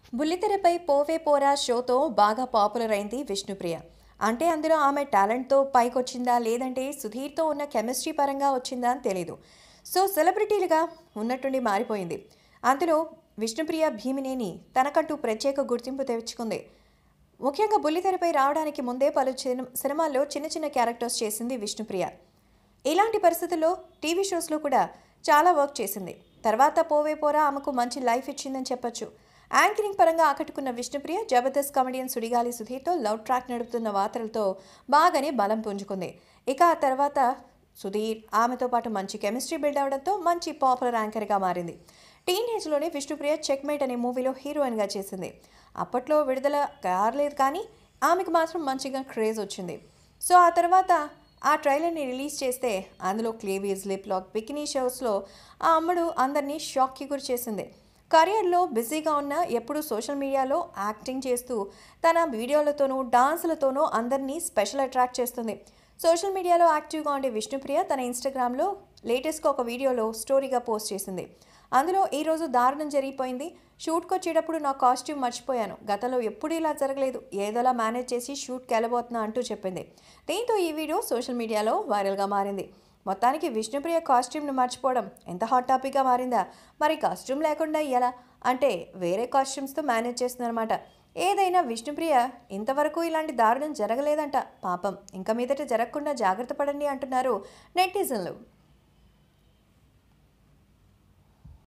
బుల్లితెరపై పోవే పోరా షోతో బాగా పాపులర్ అయింది విష్ణుప్రియ అంటే అందులో ఆమె టాలెంట్తో పైకొచ్చిందా లేదంటే సుధీర్తో ఉన్న కెమిస్ట్రీ పరంగా వచ్చిందా అని తెలీదు సో సెలబ్రిటీలుగా ఉన్నట్టుండి మారిపోయింది అందులో విష్ణుప్రియ భీమినేని తనకంటూ ప్రత్యేక గుర్తింపు తెచ్చుకుంది ముఖ్యంగా బుల్లితెరపై రావడానికి ముందే పలు చిన్న- సినిమాల్లో చిన్న చిన్న క్యారెక్టర్స్ చేసింది విష్ణుప్రియ ఇలాంటి పరిస్థితుల్లో టీవీ షోస్లో కూడా చాలా వర్క్ చేసింది తర్వాత పోవే పోరా ఆమెకు మంచి లైఫ్ ఇచ్చిందని చెప్పొచ్చు యాంకరింగ్ పరంగా ఆకట్టుకున్న విష్ణుప్రియ జబర్దస్త్ కమెడియన్ సుడిగాలి సుధీర్తో లవ్ ట్రాక్ నడుపుతున్న వార్తలతో బాగానే బలం పుంజుకుంది ఇక ఆ తర్వాత సుధీర్ ఆమెతో పాటు మంచి కెమిస్ట్రీ బిల్డ్ అవడంతో మంచి పాపులర్ యాంకర్గా మారింది టీనేజ్లోనే విష్ణుప్రియ చెక్మేట్ అనే మూవీలో హీరోయిన్గా చేసింది అప్పట్లో విడుదల కారలేదు కానీ ఆమెకు మాత్రం మంచిగా క్రేజ్ వచ్చింది సో ఆ తర్వాత ఆ ట్రైలర్ని రిలీజ్ చేస్తే అందులో క్లేవీస్ లిప్ లాక్ బికినీ షోస్లో ఆ అమ్మడు అందరినీ షాక్కి గురి చేసింది కెరియర్లో బిజీగా ఉన్న ఎప్పుడూ సోషల్ మీడియాలో యాక్టింగ్ చేస్తూ తన వీడియోలతోనూ డాన్సులతోనూ అందరినీ స్పెషల్ అట్రాక్ట్ చేస్తుంది సోషల్ మీడియాలో యాక్టివ్గా ఉండే విష్ణుప్రియ తన ఇన్స్టాగ్రామ్లో లేటెస్ట్గా ఒక వీడియోలో స్టోరీగా పోస్ట్ చేసింది అందులో ఈరోజు దారుణం జరిగిపోయింది షూట్కి వచ్చేటప్పుడు నా కాస్ట్యూమ్ మర్చిపోయాను గతంలో ఎప్పుడూ ఇలా జరగలేదు ఏదోలా మేనేజ్ చేసి షూట్కి వెళ్ళబోతున్నా అంటూ చెప్పింది దీంతో ఈ వీడియో సోషల్ మీడియాలో వైరల్గా మారింది మొత్తానికి విష్ణుప్రియ కాస్ట్యూమ్ను మర్చిపోవడం ఎంత హాట్ టాపిక్గా మారిందా మరి కాస్ట్యూమ్ లేకుండా ఎలా అంటే వేరే కాస్ట్యూమ్స్తో మేనేజ్ చేస్తుందన్నమాట ఏదైనా విష్ణుప్రియ ఇంతవరకు ఇలాంటి దారుణం జరగలేదంట పాపం ఇంకా మీదట జరగకుండా జాగ్రత్త పడండి అంటున్నారు నెటిజన్లు